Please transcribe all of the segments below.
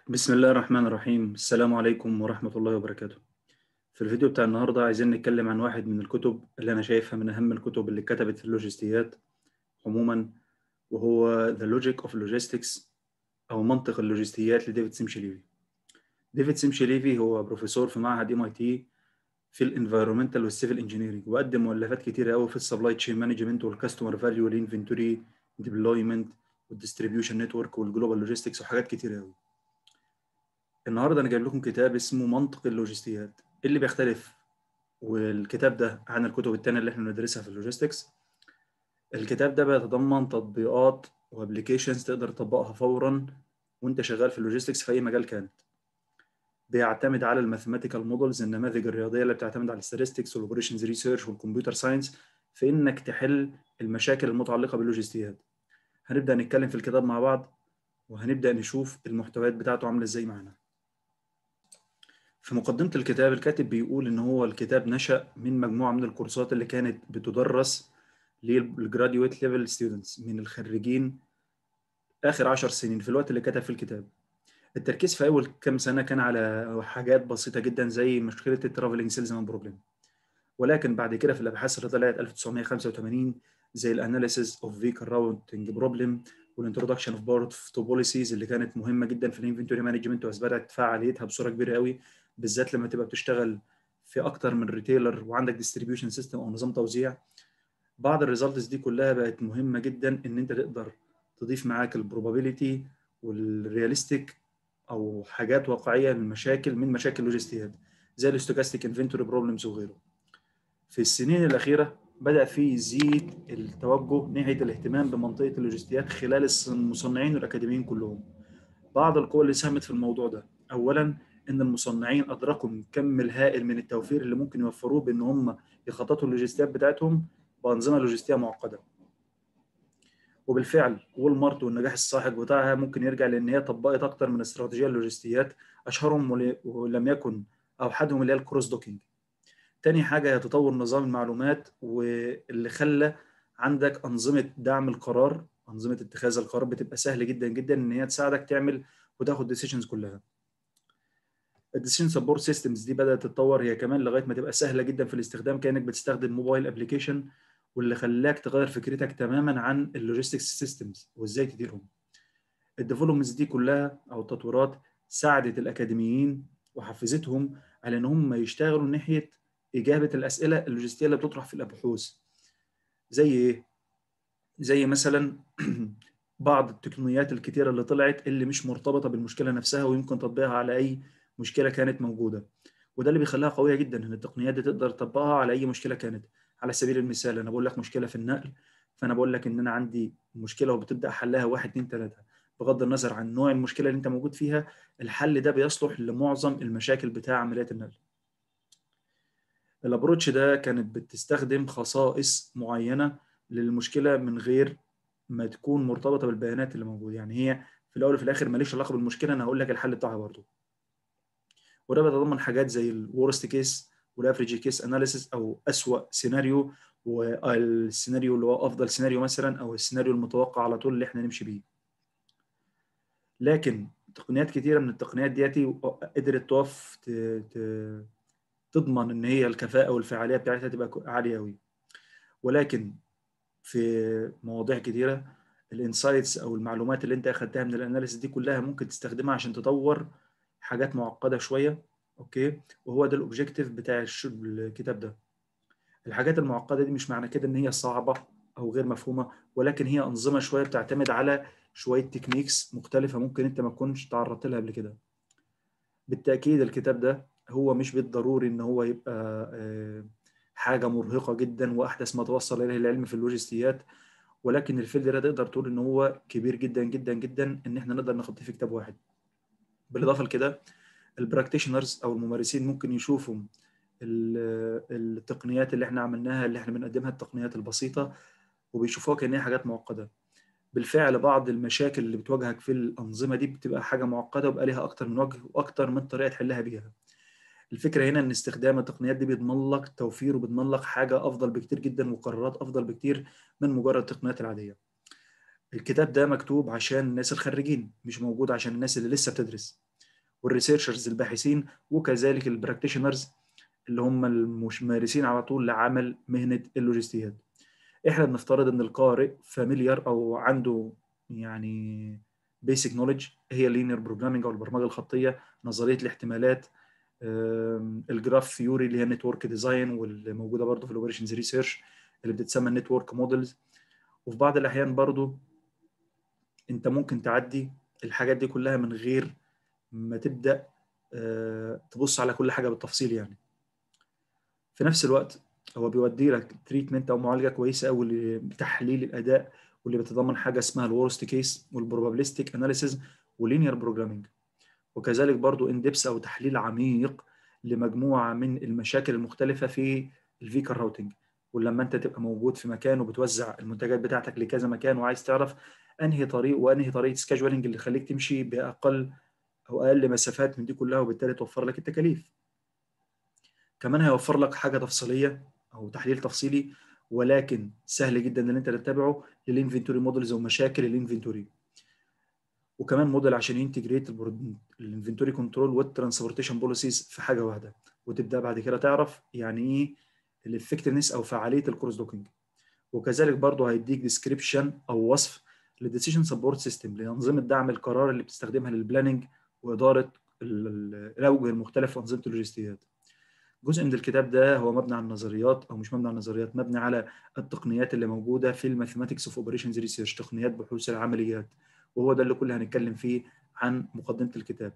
بسم الله الرحمن الرحيم السلام عليكم ورحمة الله وبركاته في الفيديو بتاع النهاردة عايزين نتكلم عن واحد من الكتب اللي أنا شايفها من أهم الكتب اللي اتكتبت في اللوجستيات عموما وهو The Logic of Logistics أو منطق اللوجستيات لديفيد سيمشليفي ديفيد سيمشليفي هو بروفيسور في معهد ام اي تي في الانفيرومنتال والسيفل انجينيرنج وقدم مؤلفات كتيرة قوي في السبلاي تشين مانجمنت والكاستمر فاليو والانفنتوري ديبلويمنت والديستريبيوشن نتورك والجلوبال لوجيستكس وحاجات كتيرة قوي النهارده انا جايب لكم كتاب اسمه منطق اللوجستيات اللي بيختلف والكتاب ده عن الكتب التانية اللي احنا بندرسها في اللوجيستكس الكتاب ده بيتضمن تطبيقات وابلكيشنز تقدر تطبقها فورا وانت شغال في اللوجيستكس في اي مجال كانت بيعتمد على الماثيماتيكال مودلز النماذج الرياضيه اللي بتعتمد على الستاتستكس والاوبريشنز ريسيرش والكمبيوتر ساينس في انك تحل المشاكل المتعلقه باللوجستيات هنبدا نتكلم في الكتاب مع بعض وهنبدا نشوف المحتويات بتاعته عامله ازاي معانا في مقدمة الكتاب الكاتب بيقول إن هو الكتاب نشأ من مجموعة من الكورسات اللي كانت بتدرس للجراديويت ليفل ستودنتس من الخريجين آخر عشر سنين في الوقت اللي كتب في الكتاب. التركيز في أول كام سنة كان على حاجات بسيطة جدا زي مشكلة الترافلينج سيلزمان بروبلم. ولكن بعد كده في الأبحاث اللي طلعت 1985 زي الاناليسيز اوف فيكل راوتنج بروبلم والانترودكشن اوف بارت تو بوليسيز اللي كانت مهمه جدا في الانفنتوري مانجمنت واثبتت فعاليتها بصوره كبيره قوي بالذات لما تبقى بتشتغل في اكتر من ريتيلر وعندك ديستريبيوشن سيستم او نظام توزيع بعض الريزلتس دي كلها بقت مهمه جدا ان انت تقدر تضيف معاك البروبابيلتي والرياليستيك او حاجات واقعيه من مشاكل من مشاكل اللوجستيات زي الاستوكاستيك انفنتوري بروبلمز وغيره في السنين الاخيره بدا في يزيد التوجه ناحيه الاهتمام بمنطقه اللوجستيات خلال المصنعين والاكاديميين كلهم بعض القوى اللي ساهمت في الموضوع ده اولا ان المصنعين ادركوا الكم الهائل من التوفير اللي ممكن يوفروه بان هم يخططوا اللوجستيات بتاعتهم بانظمه لوجستيه معقده وبالفعل وول مارت والنجاح الساحق بتاعها ممكن يرجع لان هي طبقت اكتر من استراتيجيه اللوجستيات اشهرهم ولم يكن اوحدهم اللي هي الكروس دوكينج تاني حاجه هي تطور نظام المعلومات واللي خلى عندك انظمه دعم القرار انظمه اتخاذ القرار بتبقى سهل جدا جدا ان هي تساعدك تعمل وتاخد ديسيشنز كلها الديسيشن سبورت سيستمز دي بدات تتطور هي كمان لغايه ما تبقى سهله جدا في الاستخدام كانك بتستخدم موبايل ابلكيشن واللي خلاك تغير فكرتك تماما عن اللوجيستكس سيستمز وازاي تديرهم الديفلوبمنتس دي كلها او التطويرات ساعدت الاكاديميين وحفزتهم على ان هم يشتغلوا ناحيه اجابه الاسئله اللوجستيه اللي بتطرح في البحوث زي ايه زي مثلا بعض التقنيات الكتيره اللي طلعت اللي مش مرتبطه بالمشكله نفسها ويمكن تطبيقها على اي مشكله كانت موجوده وده اللي بيخليها قويه جدا ان التقنيات دي تقدر تطبقها على اي مشكله كانت على سبيل المثال انا بقول لك مشكله في النقل فانا بقول لك ان انا عندي مشكله وبتبدا حلها واحد اتنين تلاته بغض النظر عن نوع المشكله اللي انت موجود فيها الحل ده بيصلح لمعظم المشاكل بتاع عمليات النقل الابروتش ده كانت بتستخدم خصائص معينه للمشكله من غير ما تكون مرتبطه بالبيانات اللي موجوده يعني هي في الاول وفي الاخر ماليش علاقه بالمشكله انا هقول لك الحل بتاعها برضه وده بيتضمن حاجات زي الورست كيس والافريج كيس اناليسيس او اسوأ سيناريو والسيناريو اللي هو افضل سيناريو مثلا او السيناريو المتوقع على طول اللي احنا نمشي بيه لكن تقنيات كتيره من التقنيات دياتي قدرت توف تضمن ان هي الكفاءه والفعاليه بتاعتها تبقى عاليه قوي ولكن في مواضيع كتيره الانسايتس او المعلومات اللي انت اخدتها من الاناليسيس دي كلها ممكن تستخدمها عشان تطور حاجات معقده شويه اوكي وهو ده الاوبجيكتيف بتاع الكتاب ده الحاجات المعقده دي مش معنى كده ان هي صعبه او غير مفهومه ولكن هي انظمه شويه بتعتمد على شويه تكنيكس مختلفه ممكن انت ما تكونش تعرضت لها قبل كده بالتاكيد الكتاب ده هو مش بالضروري ان هو يبقى حاجه مرهقه جدا واحدث ما توصل اليه العلم في اللوجستيات ولكن الفيلد ده تقدر تقول ان هو كبير جدا جدا جدا ان احنا نقدر نخطيه في كتاب واحد بالاضافه لكده البراكتيشنرز او الممارسين ممكن يشوفوا التقنيات اللي احنا عملناها اللي احنا بنقدمها التقنيات البسيطه وبيشوفوها كانها حاجات معقده بالفعل بعض المشاكل اللي بتواجهك في الانظمه دي بتبقى حاجه معقده وبقى ليها اكتر من وجه واكتر من طريقه تحلها بيها الفكره هنا ان استخدام التقنيات دي بيضمن لك توفير وبيضمن لك حاجه افضل بكتير جدا وقرارات افضل بكتير من مجرد التقنيات العاديه الكتاب ده مكتوب عشان الناس الخريجين مش موجود عشان الناس اللي لسه بتدرس والريسيرشرز الباحثين وكذلك البراكتيشنرز اللي هم الممارسين على طول لعمل مهنه اللوجستيات احنا بنفترض ان القارئ فاميليار او عنده يعني بيسك نوليدج هي اللينير بروجرامينج او البرمجه الخطيه نظريه الاحتمالات الجراف ثيوري اللي هي النتورك ديزاين واللي موجوده برضه في الاوبريشنز ريسيرش اللي بتتسمى النتورك مودلز وفي بعض الاحيان برضه انت ممكن تعدي الحاجات دي كلها من غير ما تبدا تبص على كل حاجه بالتفصيل يعني في نفس الوقت هو بيودي لك تريتمنت او معالجه كويسه قوي لتحليل الاداء واللي بتتضمن حاجه اسمها الورست كيس والبروبابيلستيك اناليسيز ولينير بروجرامينج وكذلك برضو اندبس او تحليل عميق لمجموعه من المشاكل المختلفه في الفيكر راوتنج ولما انت تبقى موجود في مكان وبتوزع المنتجات بتاعتك لكذا مكان وعايز تعرف انهي طريق وانهي طريقه سكادجولينج اللي يخليك تمشي باقل او اقل مسافات من دي كلها وبالتالي توفر لك التكاليف كمان هيوفر لك حاجه تفصيليه او تحليل تفصيلي ولكن سهل جدا ان انت تتبعه للانفنتوري موديلز ومشاكل الانفنتوري وكمان موديل عشان ينتجريت الانفنتوري كنترول والترانسبورتيشن بوليسيز في حاجه واحده وتبدا بعد كده تعرف يعني ايه الافكتفنس او فعاليه الكروس دوكينج وكذلك برضه هيديك ديسكريبشن او وصف للديسيجن سبورت سيستم لانظمه دعم القرار اللي بتستخدمها للبلاننج واداره الاوجه المختلفه وانظمه اللوجستيات جزء من الكتاب ده هو مبني على النظريات او مش مبني على النظريات مبني على التقنيات اللي موجوده في الماثيماتكس اوف اوبريشنز ريسيرش تقنيات بحوث العمليات وهو ده اللي كله هنتكلم فيه عن مقدمه الكتاب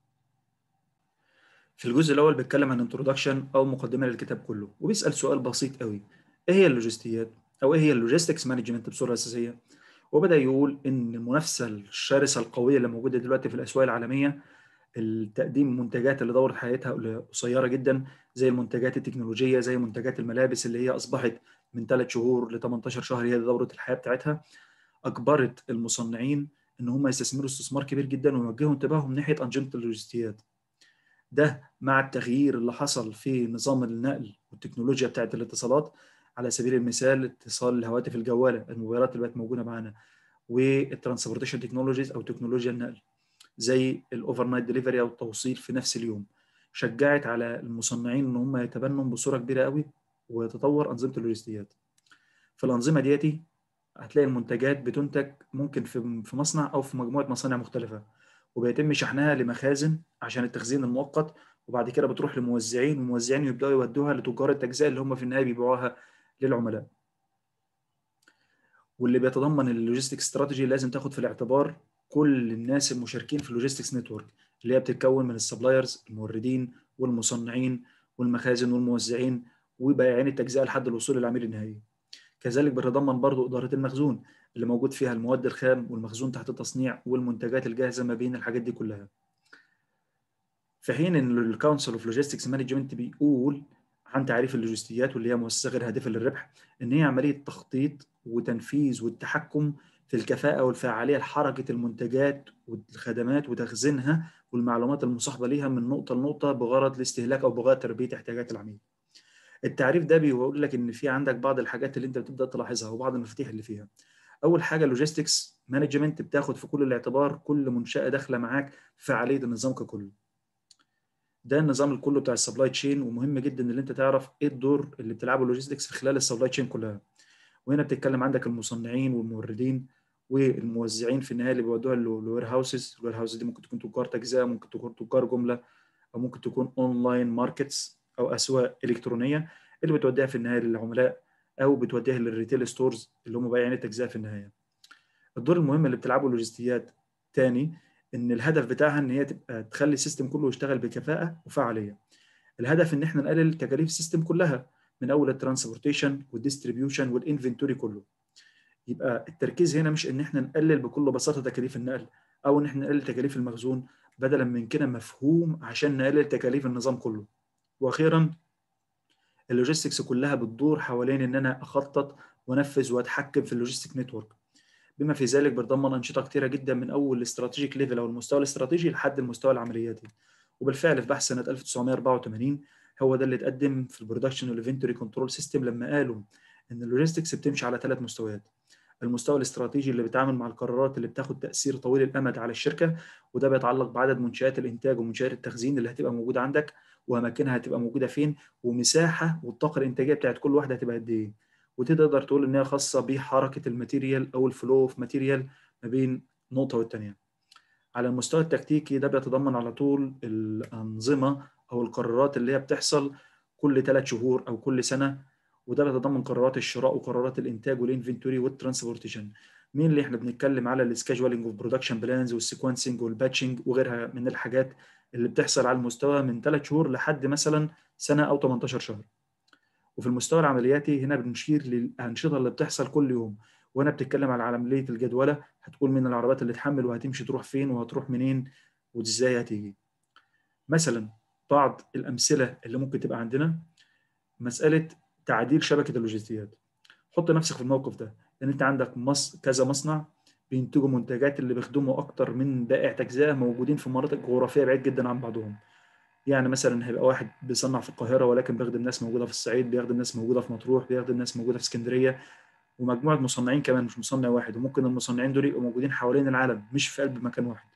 في الجزء الاول بيتكلم عن انترودكشن او مقدمه للكتاب كله وبيسال سؤال بسيط قوي ايه هي اللوجستيات او ايه هي اللوجيستكس مانجمنت بصوره اساسيه وبدا يقول ان المنافسه الشرسه القويه اللي موجوده دلوقتي في الاسواق العالميه التقديم منتجات اللي دورة حياتها قصيرة جدا زي المنتجات التكنولوجية زي منتجات الملابس اللي هي أصبحت من 3 شهور ل 18 شهر هي دورة الحياة بتاعتها أجبرت المصنعين إن هم يستثمروا استثمار كبير جدا ويوجهوا انتباههم ناحية أنظمة اللوجستيات ده مع التغيير اللي حصل في نظام النقل والتكنولوجيا بتاعت الاتصالات على سبيل المثال اتصال الهواتف الجوالة الموبايلات اللي بقت موجودة معانا والترانسبورتيشن تكنولوجيز أو تكنولوجيا النقل زي الاوفر نايت ديليفري او التوصيل في نفس اليوم شجعت على المصنعين ان هم يتبنوا بصوره كبيره قوي وتطور انظمه اللوجستيات في الانظمه دياتي هتلاقي المنتجات بتنتج ممكن في في مصنع او في مجموعه مصانع مختلفه وبيتم شحنها لمخازن عشان التخزين المؤقت وبعد كده بتروح لموزعين والموزعين يبداوا يودوها لتجار التجزئه اللي هم في النهايه بيبيعوها للعملاء واللي بيتضمن اللوجيستيك استراتيجي لازم تاخد في الاعتبار كل الناس المشاركين في اللوجيستكس نتورك اللي هي بتتكون من السبلايرز الموردين والمصنعين والمخازن والموزعين وبائعين التجزئه لحد الوصول للعميل النهائي. كذلك بتتضمن برضو اداره المخزون اللي موجود فيها المواد الخام والمخزون تحت التصنيع والمنتجات الجاهزه ما بين الحاجات دي كلها. في حين ان الكونسل اوف لوجيستكس مانجمنت بيقول عن تعريف اللوجستيات واللي هي مؤسسه غير هادفه للربح ان هي عمليه تخطيط وتنفيذ والتحكم في الكفاءة والفعالية لحركة المنتجات والخدمات وتخزينها والمعلومات المصاحبة ليها من نقطة لنقطة بغرض الاستهلاك أو بغرض تلبية احتياجات العميل. التعريف ده بيقول لك إن في عندك بعض الحاجات اللي أنت بتبدأ تلاحظها وبعض المفاتيح اللي فيها. أول حاجة اللوجيستكس مانجمنت بتاخد في كل الاعتبار كل منشأة داخلة معاك في فعالية النظام ككل. ده النظام الكله بتاع السبلاي تشين ومهم جدا ان انت تعرف ايه الدور اللي بتلعبه اللوجيستكس في خلال السبلاي تشين كلها. وهنا بتتكلم عندك المصنعين والموردين والموزعين في النهايه اللي بيودوها للوير هاوسز الوير هاوسز دي ممكن تكون تجار تجزئه ممكن تكون تجار جمله او ممكن تكون اونلاين ماركتس او اسواق الكترونيه اللي بتوديها في النهايه للعملاء او بتوديها للريتيل ستورز اللي هم بائعين التجزئه في النهايه الدور المهم اللي بتلعبه اللوجستيات تاني ان الهدف بتاعها ان هي تبقى تخلي السيستم كله يشتغل بكفاءه وفعاليه الهدف ان احنا نقلل تكاليف السيستم كلها من اول الترانسبورتيشن والديستريبيوشن والانفنتوري كله يبقى التركيز هنا مش ان احنا نقلل بكل بساطه تكاليف النقل او ان احنا نقلل تكاليف المخزون بدلا من كده مفهوم عشان نقلل تكاليف النظام كله واخيرا اللوجيستكس كلها بتدور حوالين ان انا اخطط وانفذ واتحكم في اللوجيستيك نتورك بما في ذلك بتضمن انشطه كتيره جدا من اول الاستراتيجيك ليفل او المستوى الاستراتيجي لحد المستوى العملياتي وبالفعل في بحث سنه 1984 هو ده اللي اتقدم في البرودكشن والانفنتوري كنترول سيستم لما قالوا ان اللوجيستكس بتمشي على ثلاث مستويات المستوى الاستراتيجي اللي بيتعامل مع القرارات اللي بتاخد تاثير طويل الامد على الشركه وده بيتعلق بعدد منشات الانتاج ومنشات التخزين اللي هتبقى موجوده عندك واماكنها هتبقى موجوده فين ومساحه والطاقه الانتاجيه بتاعت كل واحده هتبقى قد ايه ودي تقدر تقول ان هي خاصه بحركه الماتيريال او الفلو اوف ماتيريال ما بين نقطه والثانيه على المستوى التكتيكي ده بيتضمن على طول الانظمه او القرارات اللي هي بتحصل كل ثلاث شهور او كل سنه وده بيتضمن قرارات الشراء وقرارات الانتاج والانفنتوري والترانسبورتيشن مين اللي احنا بنتكلم على السكيجولينج اوف برودكشن بلانز والسيكونسنج والباتشنج وغيرها من الحاجات اللي بتحصل على المستوى من ثلاث شهور لحد مثلا سنه او 18 شهر وفي المستوى العملياتي هنا بنشير للانشطه اللي بتحصل كل يوم وهنا بتتكلم على عمليه الجدوله هتقول من العربيات اللي تحمل وهتمشي تروح فين وهتروح منين وازاي هتيجي مثلا بعض الامثله اللي ممكن تبقى عندنا مساله تعديل شبكه اللوجستيات حط نفسك في الموقف ده لان انت عندك مص... كذا مصنع بينتجوا منتجات اللي بيخدموا اكتر من بائع تجزئه موجودين في مناطق جغرافيه بعيد جدا عن بعضهم يعني مثلا هيبقى واحد بيصنع في القاهره ولكن بيخدم ناس موجوده في الصعيد بيخدم ناس موجوده في مطروح بيخدم ناس موجوده في اسكندريه ومجموعه مصنعين كمان مش مصنع واحد وممكن المصنعين دول يبقوا موجودين حوالين العالم مش في قلب مكان واحد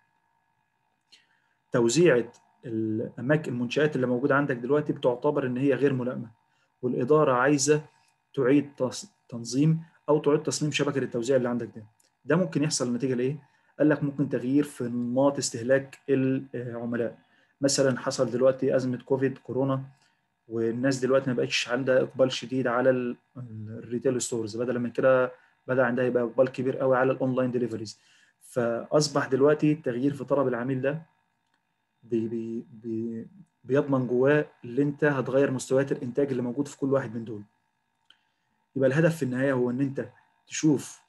توزيعه الاماكن المنشات اللي موجوده عندك دلوقتي بتعتبر ان هي غير ملائمه والاداره عايزه تعيد تنظيم او تعيد تصميم شبكه التوزيع اللي عندك ده ده ممكن يحصل نتيجه لايه قال لك ممكن تغيير في نمط استهلاك العملاء مثلا حصل دلوقتي ازمه كوفيد كورونا والناس دلوقتي ما بقتش عندها اقبال شديد على الريتيل ستورز بدلا من كده بدا عندها يبقى اقبال كبير قوي على الاونلاين ديليفريز فاصبح دلوقتي التغيير في طلب العميل ده بي بي بي بيضمن جواه اللي انت هتغير مستويات الانتاج اللي موجود في كل واحد من دول يبقى الهدف في النهايه هو ان انت تشوف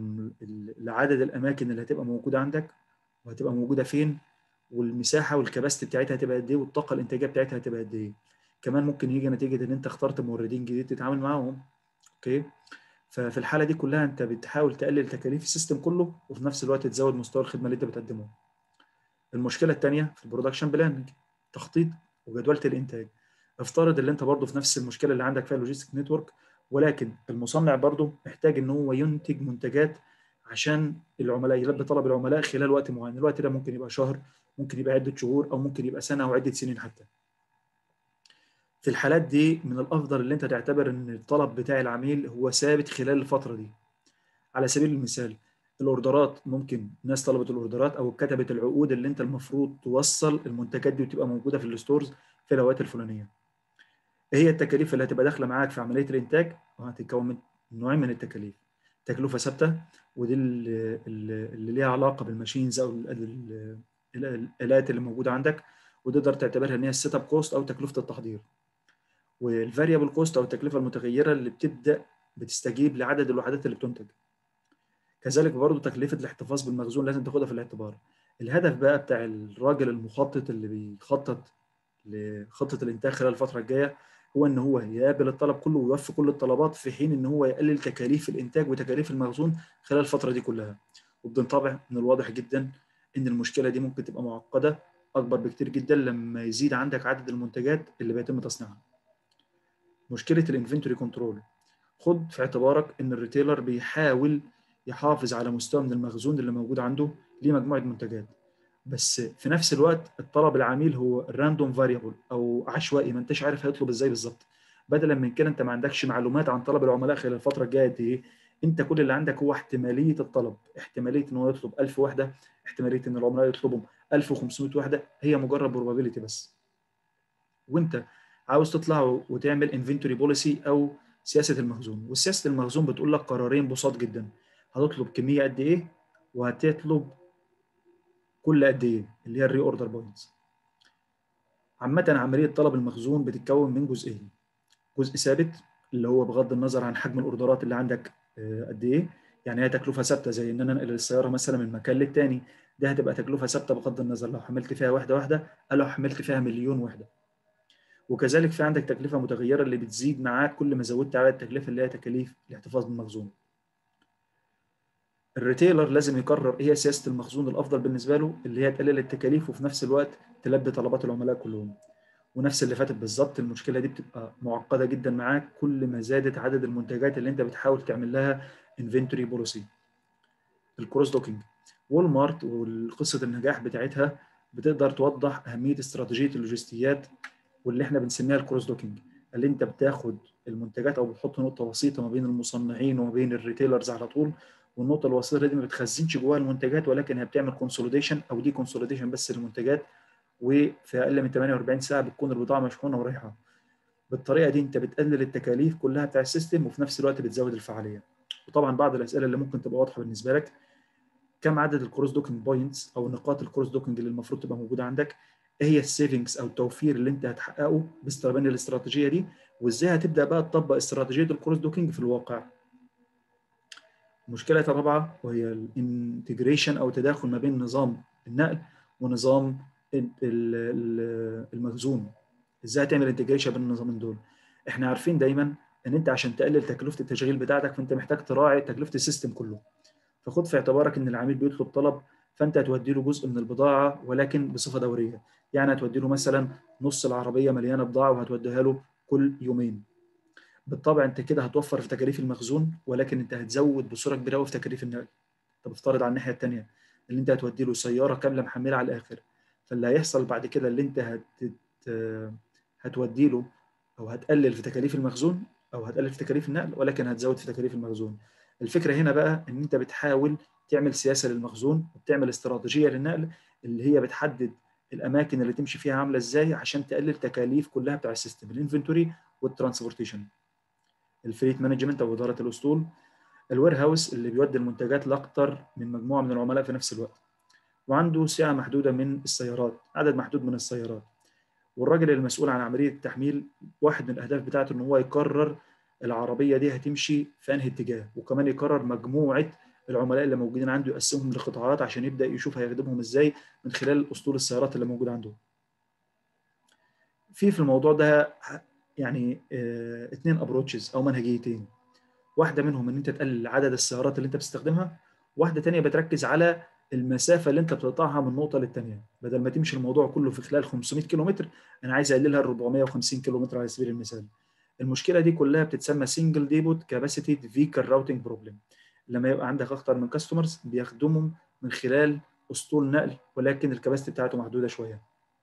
عدد الاماكن اللي هتبقى موجوده عندك وهتبقى موجوده فين والمساحه والكباستي بتاعتها هتبقى قد ايه والطاقه الانتاجيه بتاعتها هتبقى قد ايه كمان ممكن يجي نتيجه ان انت اخترت موردين جديد تتعامل معاهم اوكي ففي الحاله دي كلها انت بتحاول تقلل تكاليف السيستم كله وفي نفس الوقت تزود مستوى الخدمه اللي انت بتقدمه المشكله الثانيه في البرودكشن بلاننج تخطيط وجدوله الانتاج افترض ان انت برضه في نفس المشكله اللي عندك فيها اللوجيستيك نتورك ولكن المصنع برضه محتاج ان هو ينتج منتجات عشان العملاء يلبي طلب العملاء خلال وقت معين الوقت ده ممكن يبقى شهر ممكن يبقى عده شهور او ممكن يبقى سنه او عده سنين حتى في الحالات دي من الافضل ان انت تعتبر ان الطلب بتاع العميل هو ثابت خلال الفتره دي على سبيل المثال الاوردرات ممكن ناس طلبت الاوردرات او كتبت العقود اللي انت المفروض توصل المنتجات دي وتبقى موجوده في الستورز في الاوقات الفلانيه ايه هي التكاليف اللي هتبقى داخله معاك في عمليه الانتاج وهتتكون من نوعين من التكاليف تكلفه ثابته ودي اللي, اللي ليها علاقه بالماشينز او الالات اللي موجوده عندك وتقدر تعتبرها ان هي السيت اب كوست او تكلفه التحضير والفاريبل كوست او التكلفه المتغيره اللي بتبدا بتستجيب لعدد الوحدات اللي بتنتج كذلك برضه تكلفه الاحتفاظ بالمخزون لازم تاخدها في الاعتبار الهدف بقى بتاع الراجل المخطط اللي بيخطط لخطه الانتاج خلال الفتره الجايه هو ان هو يقابل الطلب كله ويوفي كل الطلبات في حين ان هو يقلل تكاليف الانتاج وتكاليف المخزون خلال الفتره دي كلها وبالطبع من الواضح جدا ان المشكله دي ممكن تبقى معقده اكبر بكتير جدا لما يزيد عندك عدد المنتجات اللي بيتم تصنيعها مشكله الانفنتوري كنترول خد في اعتبارك ان الريتيلر بيحاول يحافظ على مستوى من المخزون اللي موجود عنده لمجموعه منتجات بس في نفس الوقت الطلب العميل هو راندوم فاريبل او عشوائي ما انتش عارف هيطلب ازاي بالظبط بدلا من كده انت ما عندكش معلومات عن طلب العملاء خلال الفتره الجايه دي ايه انت كل اللي عندك هو احتماليه الطلب احتماليه ان هو يطلب 1000 وحده احتماليه ان العملاء يطلبوا 1500 وحده هي مجرد بروبابيلتي بس وانت عاوز تطلع وتعمل انفنتوري بوليسي او سياسه المخزون وسياسه المخزون بتقول لك قرارين بساط جدا هتطلب كميه قد ايه وهتطلب كل قد ايه اللي هي الري اوردر بوينتس عامة عملية طلب المخزون بتتكون من جزئين جزء ثابت اللي هو بغض النظر عن حجم الاوردرات اللي عندك قد ايه يعني هي تكلفة ثابتة زي ان انا انقل السيارة مثلا من مكان للتاني ده هتبقى تكلفة ثابتة بغض النظر لو حملت فيها واحدة واحدة او لو حملت فيها مليون وحدة وكذلك في عندك تكلفة متغيرة اللي بتزيد معاك كل ما زودت على التكلفة اللي هي تكاليف الاحتفاظ بالمخزون الريتيلر لازم يقرر ايه هي سياسه المخزون الافضل بالنسبه له اللي هي تقلل التكاليف وفي نفس الوقت تلبي طلبات العملاء كلهم ونفس اللي فاتت بالظبط المشكله دي بتبقى معقده جدا معاك كل ما زادت عدد المنتجات اللي انت بتحاول تعمل لها انفنتوري بوليسي الكروس دوكينج وول مارت وقصه النجاح بتاعتها بتقدر توضح اهميه استراتيجيه اللوجستيات واللي احنا بنسميها الكروس دوكينج اللي انت بتاخد المنتجات او بتحط نقطه وسيطه ما بين المصنعين وما بين الريتيلرز على طول والنقطه الوسيطه دي ما بتخزنش جواها المنتجات ولكن هي بتعمل كونسوليديشن او دي كونسوليديشن بس للمنتجات وفي اقل من 48 ساعه بتكون البضاعه مشحونه ورايحه بالطريقه دي انت بتقلل التكاليف كلها بتاع السيستم وفي نفس الوقت بتزود الفعاليه وطبعا بعض الاسئله اللي ممكن تبقى واضحه بالنسبه لك كم عدد الكروس دوكينج بوينتس او نقاط الكروس دوكينج اللي المفروض تبقى موجوده عندك ايه هي السيفنجز او التوفير اللي انت هتحققه باستخدام الاستراتيجيه دي وازاي هتبدا بقى تطبق استراتيجيه الكروس دوكينج في الواقع المشكله الرابعه وهي الانتجريشن او تداخل ما بين نظام النقل ونظام المخزون ازاي هتعمل انتجريشن بين النظامين دول احنا عارفين دايما ان انت عشان تقلل تكلفه التشغيل بتاعتك فانت محتاج تراعي تكلفه السيستم كله فخد في اعتبارك ان العميل بيطلب طلب فانت هتودي له جزء من البضاعه ولكن بصفه دوريه يعني هتودي له مثلا نص العربيه مليانه بضاعه وهتوديها له كل يومين بالطبع انت كده هتوفر في تكاليف المخزون ولكن انت هتزود بصوره كبيره قوي في تكاليف النقل طب افترض على الناحيه الثانيه اللي انت هتودي له سياره كامله محمله على الاخر فاللي هيحصل بعد كده اللي انت هت هتودي له او هتقلل في تكاليف المخزون او هتقلل في تكاليف النقل ولكن هتزود في تكاليف المخزون الفكره هنا بقى ان انت بتحاول تعمل سياسه للمخزون وبتعمل استراتيجيه للنقل اللي هي بتحدد الاماكن اللي تمشي فيها عامله ازاي عشان تقلل تكاليف كلها بتاع السيستم الانفنتوري والترانسبورتيشن الفريت مانجمنت او اداره الاسطول الوير هاوس اللي بيودي المنتجات لاكثر من مجموعه من العملاء في نفس الوقت وعنده سعه محدوده من السيارات عدد محدود من السيارات والراجل المسؤول عن عمليه التحميل واحد من الاهداف بتاعته ان هو يقرر العربيه دي هتمشي في انهي اتجاه وكمان يقرر مجموعه العملاء اللي موجودين عنده يقسمهم لقطاعات عشان يبدا يشوف هيخدمهم ازاي من خلال اسطول السيارات اللي موجوده عنده في في الموضوع ده يعني اه اثنين ابروتشز او منهجيتين واحده منهم ان انت تقلل عدد السيارات اللي انت بتستخدمها واحده ثانيه بتركز على المسافه اللي انت بتقطعها من نقطه للثانيه بدل ما تمشي الموضوع كله في خلال 500 كيلومتر انا عايز اقللها ل 450 كيلومتر على سبيل المثال المشكله دي كلها بتتسمى سنجل ديبوت كاباسيتي فيكال راوتنج بروبلم لما يبقى عندك اكتر من كاستمرز بيخدمهم من خلال اسطول نقل ولكن الكباسيتي بتاعته محدوده شويه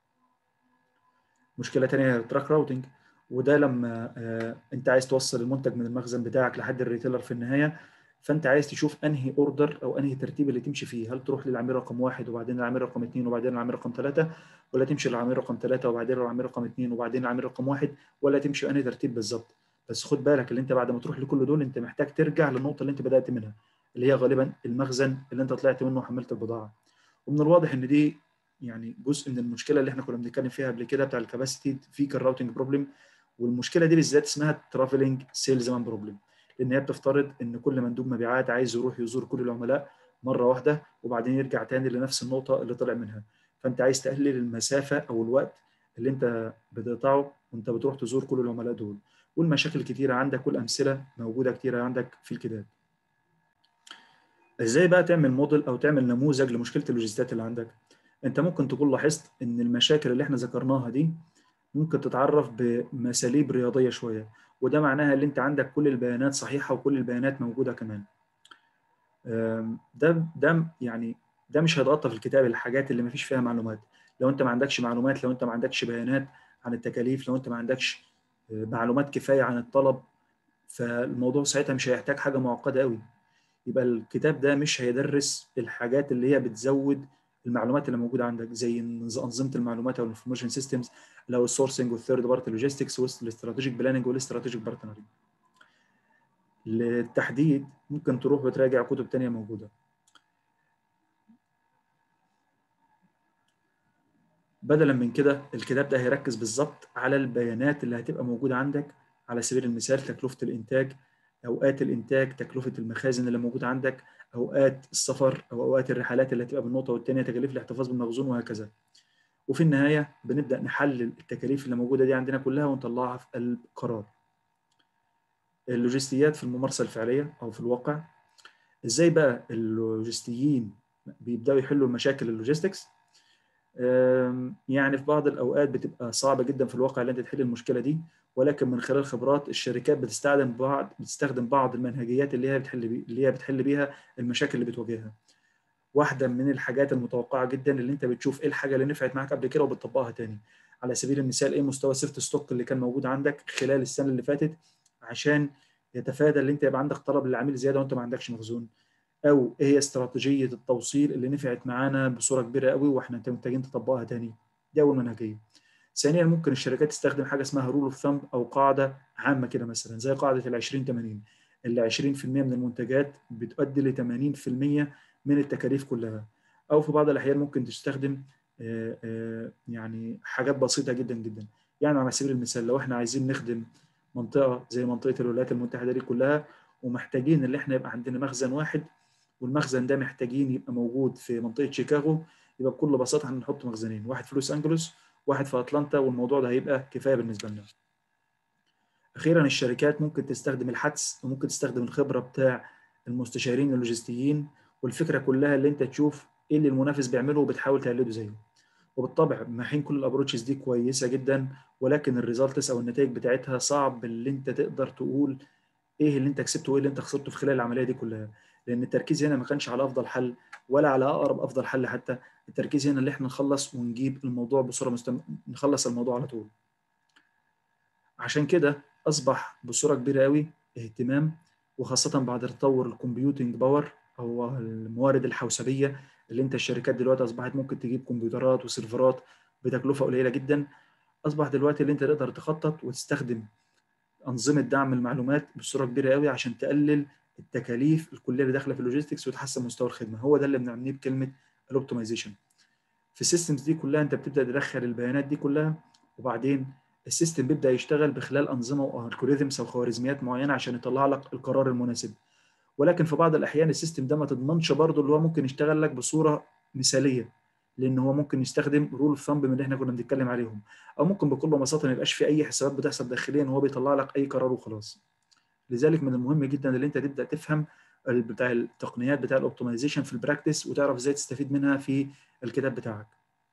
مشكله ثانيه تراك راوتنج وده لما آه انت عايز توصل المنتج من المخزن بتاعك لحد الريتيلر في النهايه فانت عايز تشوف انهي اوردر او انهي ترتيب اللي تمشي فيه هل تروح للعميل رقم واحد وبعدين العميل رقم اثنين وبعدين العميل رقم ثلاثه ولا تمشي للعميل رقم ثلاثه وبعدين العميل رقم اثنين وبعدين العميل رقم واحد ولا تمشي انهي ترتيب بالظبط بس خد بالك اللي انت بعد ما تروح لكل دول انت محتاج ترجع للنقطه اللي انت بدات منها اللي هي غالبا المخزن اللي انت طلعت منه وحملت البضاعه ومن الواضح ان دي يعني جزء من المشكله اللي احنا كنا بنتكلم فيها قبل كده بتاع الكباسيتي فيكال راوتنج بروبلم والمشكله دي بالذات اسمها ترافلنج سيلز مان بروبلم لان هي بتفترض ان كل مندوب مبيعات عايز يروح يزور كل العملاء مره واحده وبعدين يرجع تاني لنفس النقطه اللي طلع منها فانت عايز تقلل المسافه او الوقت اللي انت بتقطعه وانت بتروح تزور كل العملاء دول والمشاكل الكتيره عندك والامثله موجوده كتيره عندك في الكتاب ازاي بقى تعمل موديل او تعمل نموذج لمشكله اللوجستيات اللي عندك انت ممكن تكون لاحظت ان المشاكل اللي احنا ذكرناها دي ممكن تتعرف بمساليب رياضيه شويه وده معناها ان انت عندك كل البيانات صحيحه وكل البيانات موجوده كمان ده ده يعني ده مش هيتغطى في الكتاب الحاجات اللي ما فيش فيها معلومات لو انت ما عندكش معلومات لو انت ما عندكش بيانات عن التكاليف لو انت ما عندكش معلومات كفايه عن الطلب فالموضوع ساعتها مش هيحتاج حاجه معقده قوي يبقى الكتاب ده مش هيدرس الحاجات اللي هي بتزود المعلومات اللي موجوده عندك زي انظمه المعلومات او الانفورميشن سيستمز لو السورسنج والثيرد بارتي لوجيستكس والاستراتيجيك بلاننج والاستراتيجيك بارتنرنج للتحديد ممكن تروح وتراجع كتب تانية موجوده بدلا من كده الكتاب ده هيركز بالظبط على البيانات اللي هتبقى موجوده عندك على سبيل المثال تكلفه الانتاج اوقات الانتاج تكلفه المخازن اللي موجوده عندك اوقات السفر او اوقات الرحلات اللي هتبقى من نقطه والتانيه تكاليف الاحتفاظ بالمخزون وهكذا وفي النهايه بنبدا نحلل التكاليف اللي موجوده دي عندنا كلها ونطلعها في قلب قرار اللوجستيات في الممارسه الفعليه او في الواقع ازاي بقى اللوجستيين بيبداوا يحلوا المشاكل اللوجيستكس يعني في بعض الاوقات بتبقى صعبه جدا في الواقع ان انت تحل المشكله دي ولكن من خلال خبرات الشركات بتستخدم بعض بتستخدم بعض المنهجيات اللي هي بتحل بي... اللي هي بتحل بيها المشاكل اللي بتواجهها واحده من الحاجات المتوقعه جدا اللي انت بتشوف ايه الحاجه اللي نفعت معاك قبل كده وبتطبقها تاني على سبيل المثال ايه مستوى سيفت ستوك اللي كان موجود عندك خلال السنه اللي فاتت عشان يتفادى ان انت يبقى عندك طلب للعميل زياده وانت ما عندكش مخزون او ايه هي استراتيجيه التوصيل اللي نفعت معانا بصوره كبيره قوي واحنا محتاجين تطبقها تاني دي اول منهجيه ثانيا ممكن الشركات تستخدم حاجه اسمها رول اوف ثامب او قاعده عامه كده مثلا زي قاعده ال 20 80 اللي 20% من المنتجات بتؤدي ل 80% من التكاليف كلها او في بعض الاحيان ممكن تستخدم يعني حاجات بسيطه جدا جدا يعني على سبيل المثال لو احنا عايزين نخدم منطقه زي منطقه الولايات المتحده دي كلها ومحتاجين ان احنا يبقى عندنا مخزن واحد والمخزن ده محتاجين يبقى موجود في منطقه شيكاغو يبقى بكل بساطه هنحط مخزنين واحد في لوس انجلوس واحد في اتلانتا والموضوع ده هيبقى كفايه بالنسبه لنا اخيرا الشركات ممكن تستخدم الحدس وممكن تستخدم الخبره بتاع المستشارين اللوجستيين والفكره كلها اللي انت تشوف ايه اللي المنافس بيعمله وبتحاول تقلده زيه وبالطبع محين كل الابروتشز دي كويسه جدا ولكن الريزلتس او النتائج بتاعتها صعب اللي انت تقدر تقول ايه اللي انت كسبته وايه اللي انت خسرته في خلال العمليه دي كلها لان التركيز هنا ما كانش على افضل حل ولا على اقرب افضل حل حتى التركيز هنا اللي احنا نخلص ونجيب الموضوع بصوره مستم... نخلص الموضوع على طول عشان كده اصبح بصوره كبيره قوي اهتمام وخاصه بعد تطور الكمبيوتنج باور او الموارد الحوسبيه اللي انت الشركات دلوقتي اصبحت ممكن تجيب كمبيوترات وسيرفرات بتكلفه قليله جدا اصبح دلوقتي اللي انت تقدر تخطط وتستخدم انظمه دعم المعلومات بصوره كبيره قوي عشان تقلل التكاليف الكليه اللي داخله في اللوجيستكس وتحسن مستوى الخدمه هو ده اللي بنعنيه بكلمه الاوبتمايزيشن في السيستمز دي كلها انت بتبدا تدخل البيانات دي كلها وبعدين السيستم بيبدا يشتغل بخلال انظمه والجوريزمز او خوارزميات معينه عشان يطلع لك القرار المناسب ولكن في بعض الاحيان السيستم ده ما تضمنش برضه اللي هو ممكن يشتغل لك بصوره مثاليه لان هو ممكن يستخدم رول اوف ثامب من اللي احنا كنا بنتكلم عليهم او ممكن بكل بساطه ما يبقاش في اي حسابات بتحصل داخليا وهو بيطلع لك اي قرار وخلاص لذلك من المهم جدا اللي انت تبدا تفهم بتاع التقنيات بتاع الاوبتمايزيشن في البراكتس وتعرف ازاي تستفيد منها في الكتاب بتاعك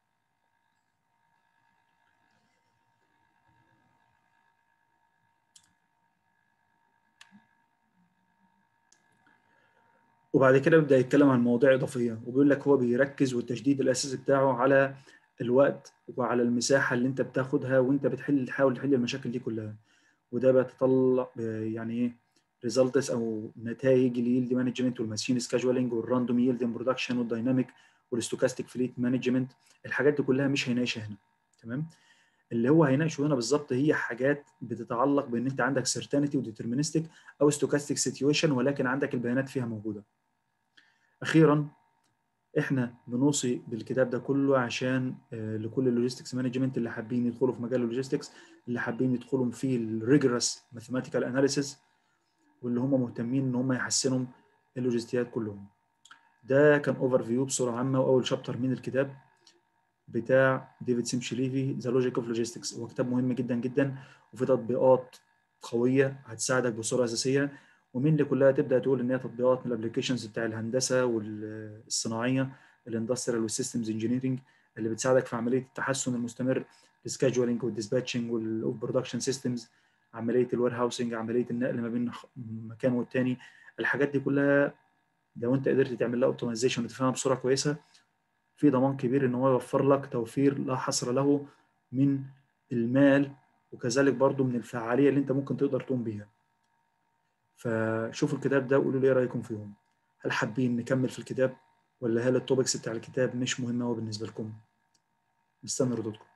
وبعد كده بيبدا يتكلم عن مواضيع اضافيه وبيقول لك هو بيركز والتشديد الاساسي بتاعه على الوقت وعلى المساحه اللي انت بتاخدها وانت بتحل تحاول تحل المشاكل دي كلها وده بيتطلع يعني ايه ريزلتس او نتائج اليلد مانجمنت والماشين سكاجولينج والراندوم يلد برودكشن والدايناميك والستوكاستيك فليت مانجمنت الحاجات دي كلها مش هيناقشها هنا تمام اللي هو هيناقشه هنا بالظبط هي حاجات بتتعلق بان انت عندك سيرتينتي وديترمينستيك او ستوكاستيك سيتويشن ولكن عندك البيانات فيها موجوده اخيرا احنا بنوصي بالكتاب ده كله عشان لكل اللوجيستكس مانجمنت اللي حابين يدخلوا في مجال اللوجيستكس اللي حابين يدخلوا في الريجرس ماثيماتيكال اناليسيس واللي هم مهتمين ان هم يحسنوا اللوجستيات كلهم ده كان اوفر فيو بصوره عامه واول شابتر من الكتاب بتاع ديفيد سيمشليفي ذا لوجيك اوف لوجيستكس هو كتاب مهم جدا جدا وفي تطبيقات قويه هتساعدك بصوره اساسيه ومين اللي كلها تبدا تقول ان هي تطبيقات من الابلكيشنز بتاع الهندسه والصناعيه الاندستريال والسيستمز انجينيرنج اللي بتساعدك في عمليه التحسن المستمر السكادجولينج والديسباتشنج والاوف برودكشن سيستمز عمليه الوير هاوسنج عمليه النقل ما بين مكان والتاني الحاجات دي كلها لو انت قدرت تعمل لها اوبتمايزيشن وتفهمها بصوره كويسه في ضمان كبير ان هو يوفر لك توفير لا حصر له من المال وكذلك برضو من الفعاليه اللي انت ممكن تقدر تقوم بيها فشوفوا الكتاب ده وقولوا لي ايه رايكم فيهم هل حابين نكمل في الكتاب ولا هل التوبكس بتاع الكتاب مش مهمه قوي بالنسبه لكم مستني ردودكم